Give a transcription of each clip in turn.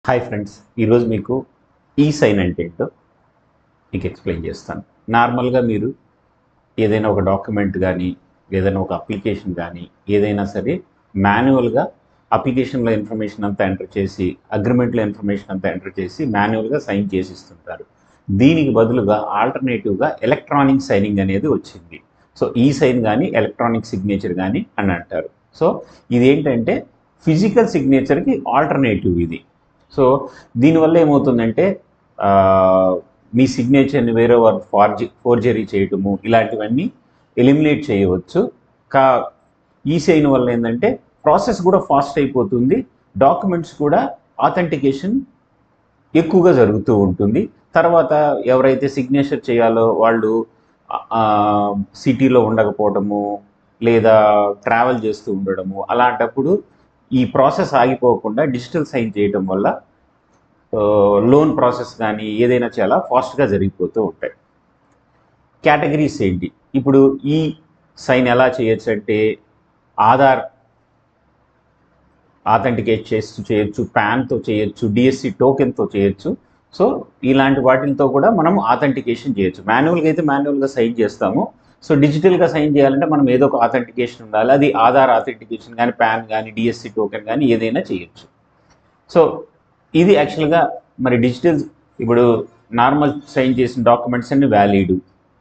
hi friends ఈరోజు మీకు ఈ సైన్ అంటే ఏంటో మీకు ఎక్స్ప్లెయిన్ చేస్తాను నార్మల్గా మీరు ఏదైనా ఒక డాక్యుమెంట్ కానీ ఏదైనా ఒక అప్లికేషన్ కానీ ఏదైనా సరే మాన్యువల్గా అప్లికేషన్లో ఇన్ఫర్మేషన్ అంతా ఎంటర్ చేసి అగ్రిమెంట్లో ఇన్ఫర్మేషన్ అంతా ఎంటర్ చేసి మాన్యువల్గా సైన్ చేసి ఇస్తుంటారు దీనికి బదులుగా ఆల్టర్నేటివ్గా ఎలక్ట్రానిక్ సైనింగ్ అనేది వచ్చింది సో ఈ సైన్ కానీ ఎలక్ట్రానిక్ సిగ్నేచర్ కానీ అని అంటారు సో ఇది ఏంటంటే ఫిజికల్ సిగ్నేచర్కి ఆల్టర్నేటివ్ ఇది సో దీనివల్ల ఏమవుతుందంటే ఆ, మీ సిగ్నేచర్ని వేరే వారు ఫార్జీ ఫోర్జరీ చేయటము ఇలాంటివన్నీ ఎలిమినేట్ చేయవచ్చు కా ఈ సైన్ వల్ల ఏంటంటే ప్రాసెస్ కూడా ఫాస్ట్ అయిపోతుంది డాక్యుమెంట్స్ కూడా ఆథెంటికేషన్ ఎక్కువగా జరుగుతూ ఉంటుంది తర్వాత ఎవరైతే సిగ్నేచర్ చేయాలో వాళ్ళు సిటీలో ఉండకపోవటము లేదా ట్రావెల్ చేస్తూ ఉండడము అలాంటప్పుడు ఈ ప్రాసెస్ ఆగిపోకుండా డిజిటల్ సైన్ చేయడం వల్ల లోన్ ప్రాసెస్ కానీ ఏదైనా చాలా ఫాస్ట్గా జరిగిపోతూ ఉంటాయి కేటగిరీస్ ఏంటి ఇప్పుడు ఈ సైన్ ఎలా చేయొచ్చు అంటే ఆధార్ ఆథెంటికేట్ చేస్తూ చేయొచ్చు ప్యాన్తో చేయొచ్చు డిఎస్సి టోకెన్తో చేయొచ్చు సో ఇలాంటి వాటితో కూడా మనం ఆథెంటికేషన్ చేయొచ్చు మాన్యువల్గా అయితే మాన్యువల్గా సైన్ చేస్తాము సో డిజిటల్గా సైన్ చేయాలంటే మనం ఏదో ఒక ఆథెంటికేషన్ ఉండాలి అది ఆధార్ ఆథెంటికేషన్ కానీ ప్యాన్ కానీ డిఎస్సి టోకెన్ కానీ ఏదైనా చేయొచ్చు సో ఇది యాక్చువల్గా మరి డిజిటల్ ఇప్పుడు నార్మల్ సైన్ చేసిన డాక్యుమెంట్స్ అన్ని వ్యాలిడ్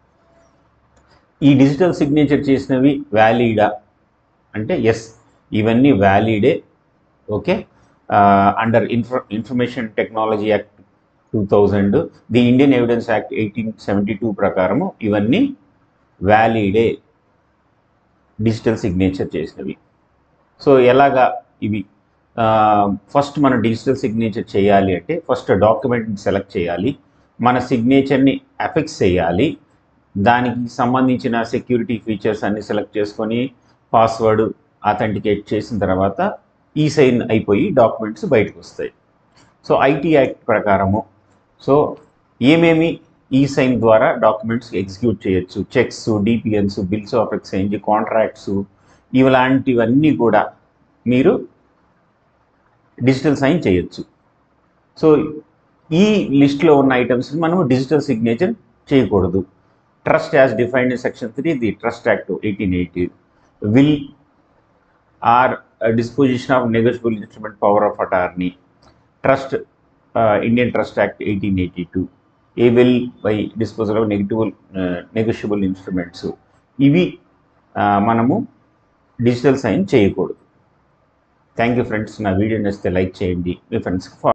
ఈ డిజిటల్ సిగ్నేచర్ చేసినవి వ్యాలిడా అంటే ఎస్ ఇవన్నీ వ్యాలిడే ఓకే అండర్ ఇన్ఫర్ information technology act two thousand the Indian evidence act eighteen seventy two ప్రకారము ఇవన్నీ వ్యాలిడే డిజిటల్ సిగ్నేచర్ చేసినవి సో ఎలాగా ఇవి ఫస్ట్ మనం డిజిటల్ సిగ్నేచర్ చేయాలి అంటే ఫస్ట్ డాక్యుమెంట్ని సెలెక్ట్ చేయాలి మన సిగ్నేచర్ని అఫెక్స్ చేయాలి దానికి సంబంధించిన సెక్యూరిటీ ఫీచర్స్ అన్ని సెలెక్ట్ చేసుకొని పాస్వర్డ్ ఆథెంటికేట్ చేసిన తర్వాత ఈ సైన్ అయిపోయి డాక్యుమెంట్స్ బయటకు వస్తాయి సో ఐటీ యాక్ట్ ప్రకారము సో ఏమేమి ఈ సైన్ ద్వారా డాక్యుమెంట్స్ ఎగ్జిక్యూట్ చేయొచ్చు cheques DPNs bills of exchange contracts ఇలాంటివన్నీ కూడా మీరు డిజిటల్ సైన్ చేయొచ్చు సో ఈ లిస్ట్లో ఉన్న ఐటమ్స్ని మనం డిజిటల్ సిగ్నేచర్ చేయకూడదు trust as defined in section three the trust act eighteen eighty will or disposition of negotiable instrument power of attorney trust Indian trust act eighteen eighty two a will by disposal of negative negotiable instruments ఇవి ఆ, మనము digital sign చేయకూడదు thank you friends నా video నచ్చితే like చేయండి మీ ఫ్రెండ్స్కి